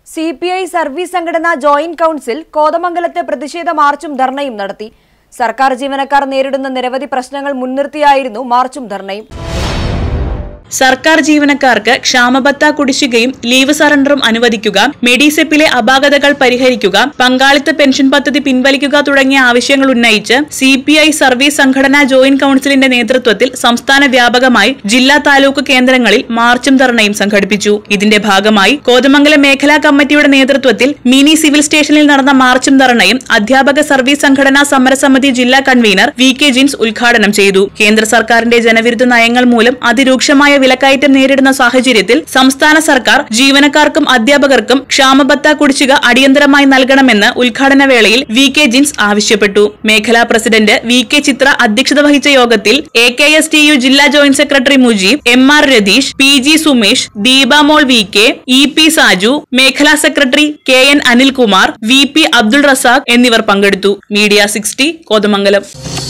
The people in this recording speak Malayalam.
സി പി ഐ സർവീസ് സംഘടനാ ജോയിന്റ് കൌൺസിൽ കോതമംഗലത്ത് പ്രതിഷേധ മാർച്ചും ധർണയും നടത്തി സർക്കാർ ജീവനക്കാർ നേരിടുന്ന നിരവധി പ്രശ്നങ്ങൾ മുൻനിർത്തിയായിരുന്നു മാർച്ചും ധർണയും സർക്കാർ ജീവനക്കാർക്ക് ക്ഷാമബത്ത കുടിശ്ശികയും ലീവ് സറണ്ടറും അനുവദിക്കുക മെഡിസെപ്പിലെ അപാകതകൾ പരിഹരിക്കുക പങ്കാളിത്ത പെൻഷൻ പദ്ധതി പിൻവലിക്കുക തുടങ്ങിയ ആവശ്യങ്ങൾ ഉന്നയിച്ച് സി പി ഐ സർവീസ് സംഘടനാ ജോയിന്റ് കൌൺസിലിന്റെ നേതൃത്വത്തിൽ സംസ്ഥാന വ്യാപകമായി ജില്ലാ താലൂക്ക് കേന്ദ്രങ്ങളിൽ മാർച്ചും ധർണയും സംഘടിപ്പിച്ചു ഇതിന്റെ ഭാഗമായി കോതമംഗലം മേഖലാ കമ്മിറ്റിയുടെ നേതൃത്വത്തിൽ മിനി സിവിൽ സ്റ്റേഷനിൽ നടന്ന മാർച്ചും ധർണയും അധ്യാപക സർവീസ് സംഘടനാ സമരസമിതി ജില്ലാ കൺവീനർ വി കെ ജിൻസ് ഉദ്ഘാടനം ചെയ്തു കേന്ദ്ര സർക്കാരിന്റെ ജനവിരുദ്ധ നയങ്ങൾ മൂലം അതിരൂക്ഷമായ വിലക്കയറ്റം നേരിടുന്ന സാഹചര്യത്തിൽ സംസ്ഥാന സർക്കാർ ജീവനക്കാർക്കും അധ്യാപകർക്കും ക്ഷാമബത്ത കുടിശ്ശിക അടിയന്തരമായി നൽകണമെന്ന് ഉദ്ഘാടന വേളയിൽ വി കെ ജിൻസ് ആവശ്യപ്പെട്ടു മേഖലാ പ്രസിഡന്റ് വി കെ ചിത്ര അധ്യക്ഷത വഹിച്ച യോഗത്തിൽ A K S T U ജില്ലാ joint secretary Mujeeb M R Ratheesh P G Sumesh Deepamol V K E P Saju മേഖലാ secretary K N Anilkumar V P Abdul Razak എന്നിവർ പങ്കെടുത്തു മീഡിയ സിക്സ്റ്റി കോതമംഗലം